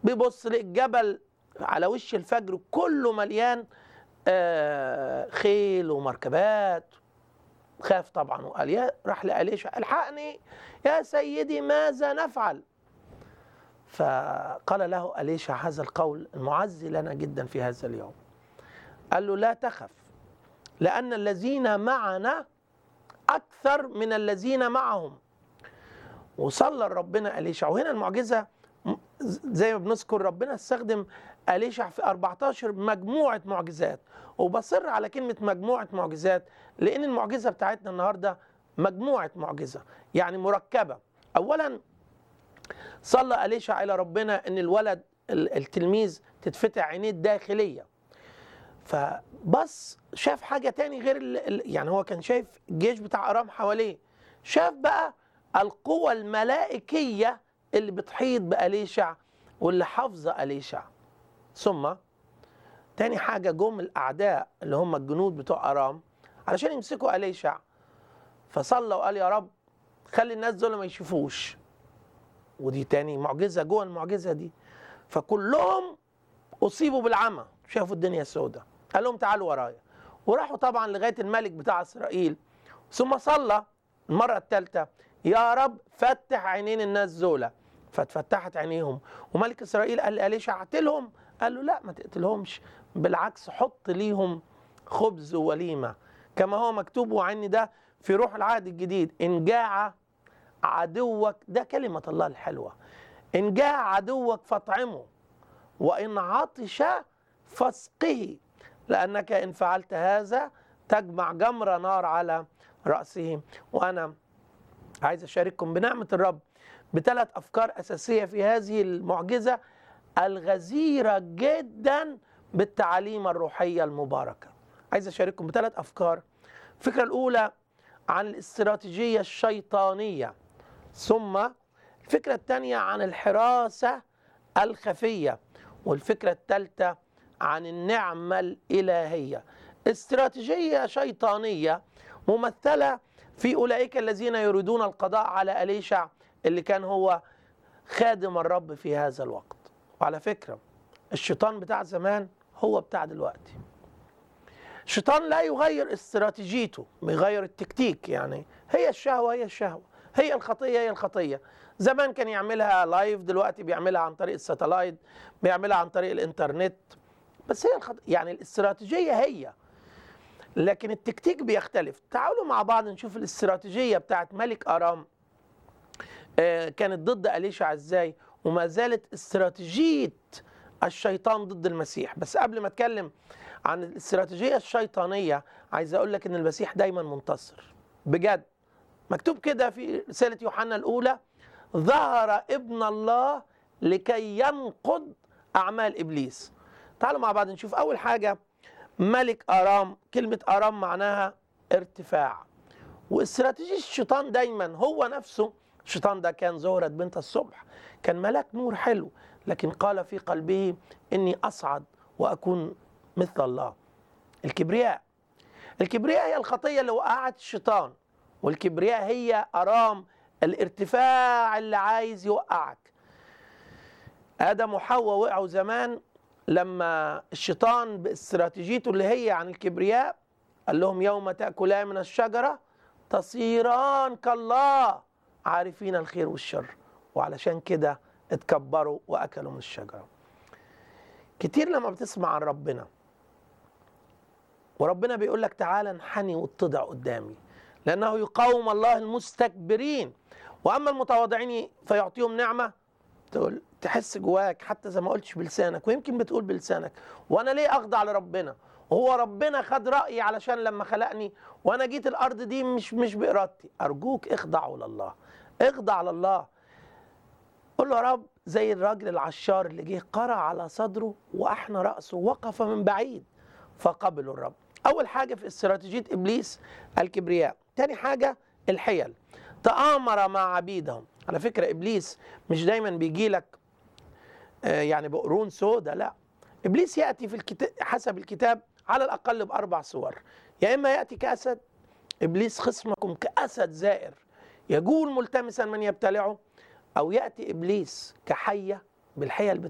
بيبص لقى الجبل على وش الفجر كله مليان آه، خيل ومركبات خاف طبعا وقال يا راح لأليشع الحقني يا سيدي ماذا نفعل فقال له أليشع هذا القول المعزي لنا جدا في هذا اليوم قال له لا تخف لأن الذين معنا أكثر من الذين معهم وصلى ربنا أليشع وهنا المعجزة م- زي ما بنذكر ربنا استخدم أليشع في 14 مجموعة معجزات وبصر على كلمة مجموعة معجزات لأن المعجزة بتاعتنا النهاردة مجموعة معجزة يعني مركبة أولا صلى أليشع إلى ربنا أن الولد ال- التلميذ تتفتح عينيه الداخلية فبص شاف حاجة تاني غير ال- ال- يعني هو كان شايف الجيش بتاع أرام حواليه شاف بقى القوة الملائكية اللي بتحيط بأليشع واللي حافظة أليشع ثم تاني حاجة جم الأعداء اللي هم الجنود بتوع أرام علشان يمسكوا أليشع فصلى وقال يا رب خلي الناس دول ما يشوفوش ودي تاني معجزة جوه المعجزة دي فكلهم أصيبوا بالعمى شافوا الدنيا سوداء قال لهم تعالوا ورايا وراحوا طبعا لغاية الملك بتاع إسرائيل ثم صلى المرة الثالثة يا رب فتح عينين الناس دول فاتفتحت عينيهم وملك إسرائيل قال لأليشع اقتلهم قال له لا ما تقتلهمش بالعكس حط ليهم خبز ووليمة كما هو مكتوب وعني ده في روح العهد الجديد إن جاع عدوك ده كلمة الله الحلوة إن جاع عدوك فاطعمه وإن عطش فاسقه لأنك إن فعلت هذا تجمع جمر نار على رأسه وأنا عايز أشارككم بنعمة الرب بثلاث أفكار أساسية في هذه المعجزة الغزيرة جدا بالتعاليم الروحية المباركة عايز أشارككم بثلاث أفكار الفكرة الأولى عن الاستراتيجية الشيطانية ثم الفكرة الثانية عن الحراسة الخفية والفكرة الثالثة عن النعمة الإلهية استراتيجية شيطانية ممثلة في أولئك الذين يريدون القضاء على أليشع اللي كان هو خادم الرب في هذا الوقت وعلى فكرة الشيطان بتاع زمان هو بتاع دلوقتي الشيطان لا يغير استراتيجيته بيغير التكتيك يعني هي الشهوة هي الشهوة هي الخطية هي الخطية زمان كان يعملها لايف دلوقتي بيعملها عن طريق الساتلايت بيعملها عن طريق الانترنت بس هي الخط... يعني الاستراتيجية هي لكن التكتيك بيختلف تعالوا مع بعض نشوف الاستراتيجية بتاعت ملك أرام آه، كانت ضد أليشع ازاي وما زالت استراتيجية الشيطان ضد المسيح بس قبل ما اتكلم عن الاستراتيجية الشيطانية عايز اقول لك ان المسيح دايما منتصر بجد مكتوب كده في رسالة يوحنا الأولى ظهر ابن الله لكي ينقض أعمال إبليس تعالوا مع بعض نشوف أول حاجة ملك أرام كلمة أرام معناها ارتفاع واستراتيجية الشيطان دايما هو نفسه الشيطان ده كان زهرة بنت الصبح كان ملاك نور حلو لكن قال في قلبه إني أصعد وأكون مثل الله الكبرياء الكبرياء هي الخطية اللي وقعت الشيطان والكبرياء هي أرام الارتفاع اللي عايز يوقعك آدم وحواء وقعوا زمان لما الشيطان باستراتيجيته اللي هي عن الكبرياء قال لهم يوم تأكلان من الشجرة تصيران كالله عارفين الخير والشر وعلشان كده اتكبروا وأكلوا من الشجرة كتير لما بتسمع عن ربنا وربنا بيقول لك تعالى انحني واتضع قدامي لأنه يقاوم الله المستكبرين وأما المتواضعين فيعطيهم نعمة تقول تحس جواك حتى زي ما قلتش بلسانك ويمكن بتقول بلسانك وانا ليه اخضع لربنا وهو ربنا خد رايي علشان لما خلقني وانا جيت الارض دي مش مش بارادتي ارجوك اخضعوا لله اخضع لله قول له يا رب زي الراجل العشار اللي جه قرع على صدره واحنى راسه وقف من بعيد فقبلوا الرب اول حاجه في استراتيجيه ابليس الكبرياء تاني حاجه الحيل تآمر مع عبيدهم على فكره ابليس مش دايما بيجي لك يعني بقرون سودة لا ابليس ياتي في الكتاب حسب الكتاب على الاقل باربع صور يا اما ياتي كاسد ابليس خصمكم كاسد زائر يجول ملتمسا من يبتلعه او ياتي ابليس كحيه بالحيل